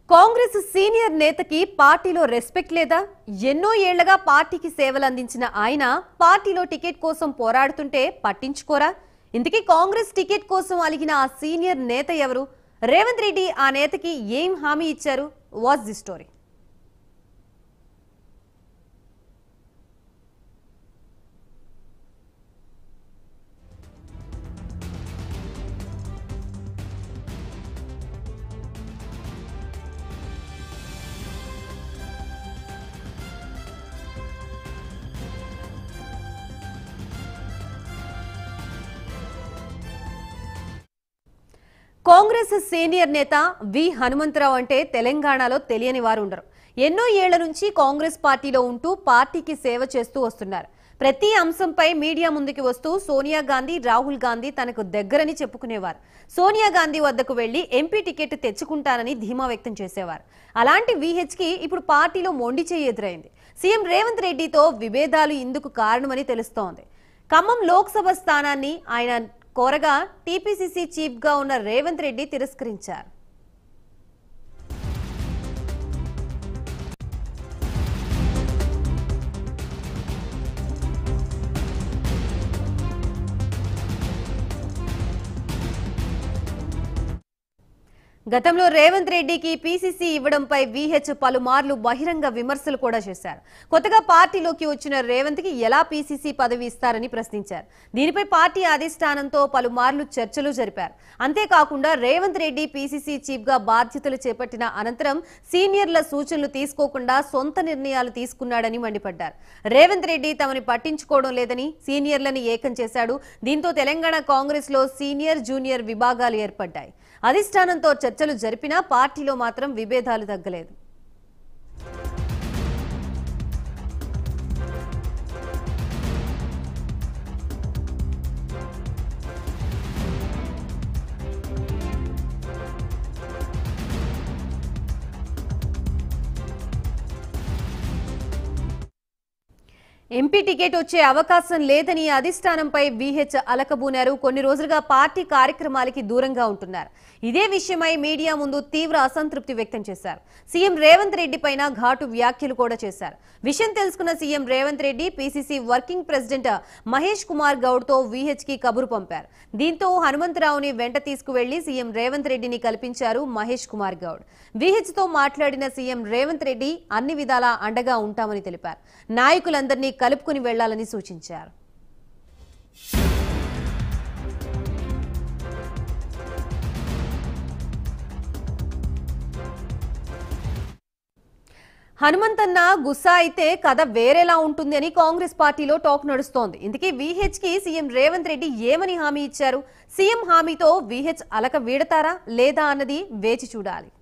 Congress senior నేతకి పార్టీలో respect లేదా ఎన్నో ఏళ్లగా పార్టీకి సేవలు అందించిన ఆయన పార్టీలో టికెట్ కోసం పోరాడుతుంటే పట్టించుకోరా ఇంతకీ కాంగ్రెస్ టికెట్ కోసం అలిగిన ఆ సీనియర్ నేత ఎవరు రేవంత్ రెడ్డి ఆ నేతకి ఏం హామీ ఇచ్చారు watch the story Congress senior నేత వి హనుమంతరావు అంటే తెలంగాణలో తెలియని వారు ఉండరు ఎన్నో ఏళ్ల నుంచి కాంగ్రెస్ పార్టీలో ఉంటూ పార్టీకి సేవ చేస్తూ వస్తున్నారు ప్రతి అంశంపై మీడియా ముందుకు వస్తూ సోనియా గాంధీ రాహుల్ గాంధీ తనకు దగ్గరని చెప్పుకునేవారు సోనియా గాంధీ వద్దకు వెళ్లి ఎంపీ టికెట్ తెచ్చుకుంటానని ధీమా వ్యక్తం చేసేవారు అలాంటి విహెచ్కి ఇప్పుడు పార్టీలో మొండి చేయి ఎదురైంది సీఎం రేవంత్ రెడ్డితో విభేదాలు ఇందుకు కారణమని తెలుస్తోంది ఖమ్మం లోక్సభ స్థానాన్ని ఆయన కోరగా టీపీసీసీ చీఫ్ గా ఉన్న రేవంత్ రెడ్డి తిరస్కరించారు గతంలో రేవంత్ రెడ్డికి పీసీసీ ఇవ్వడంపై వీహెచ్ పలుమార్లు బహిరంగ విమర్శలు కూడా చేశారు కొత్తగా పార్టీలోకి వచ్చిన రేవంత్ కి ఎలా పీసీసీ పదవి ఇస్తారని ప్రశ్నించారు దీనిపై పార్టీ అధిష్టానంతో పలుమార్లు చర్చలు జరిపారు అంతేకాకుండా రేవంత్ రెడ్డి పీసీసీ చీఫ్ గా బాధ్యతలు చేపట్టిన అనంతరం సీనియర్ల సూచనలు తీసుకోకుండా సొంత నిర్ణయాలు తీసుకున్నాడని మండిపడ్డారు రేవంత్ రెడ్డి తమని పట్టించుకోవడం లేదని సీనియర్లని ఏకం చేశాడు దీంతో తెలంగాణ కాంగ్రెస్ లో సీనియర్ జూనియర్ విభాగాలు ఏర్పడ్డాయి అధిష్టానంతో చర్చలు జరిపినా పార్టీలో మాత్రం విభేదాలు తగ్గలేదు ఎంపీ టికెట్ వచ్చే అవకాశం లేదని అధిష్టానంపై వీహెచ్ అలకబూనారు కొన్ని రోజులుగా పార్టీ కార్యక్రమాలకి దూరంగా ఉంటున్నారు ఇదే విషయమై మీడియా ముందు తీవ్ర అసంతృప్తి వ్యక్తం చేశారు సీఎం రేవంత్ రెడ్డి పైన ఘాటు వ్యాఖ్యలు కూడా చేశారు విషయం తెలుసుకున్న CM Revanth Reddy PCC working president Mahesh Kumar Goud తో వీహెచ్ కి కబురు పంపారు దీంతో హనుమంతరావుని వెంట తీసుకువెళ్లి సీఎం రేవంత్ రెడ్డిని కల్పించారు మహేష్ కుమార్ గౌడ్ వీహెచ్ తో మాట్లాడిన సీఎం రేవంత్ రెడ్డి అన్ని విధాలా అండగా ఉంటామని తెలిపారు నాయకులందరినీ కలుపుకుని వెళ్లాలని సూచించారు హనుమంతన్న గుస్సా అయితే కథ వేరేలా ఉంటుంది అని కాంగ్రెస్ పార్టీలో టాక్ నడుస్తోంది ఇందుకే వీహెచ్ కి సీఎం రేవంత్ రెడ్డి ఏమని హామీ ఇచ్చారు సీఎం హామీతో వీహెచ్ అలక వీడతారా లేదా అన్నది వేచి చూడాలి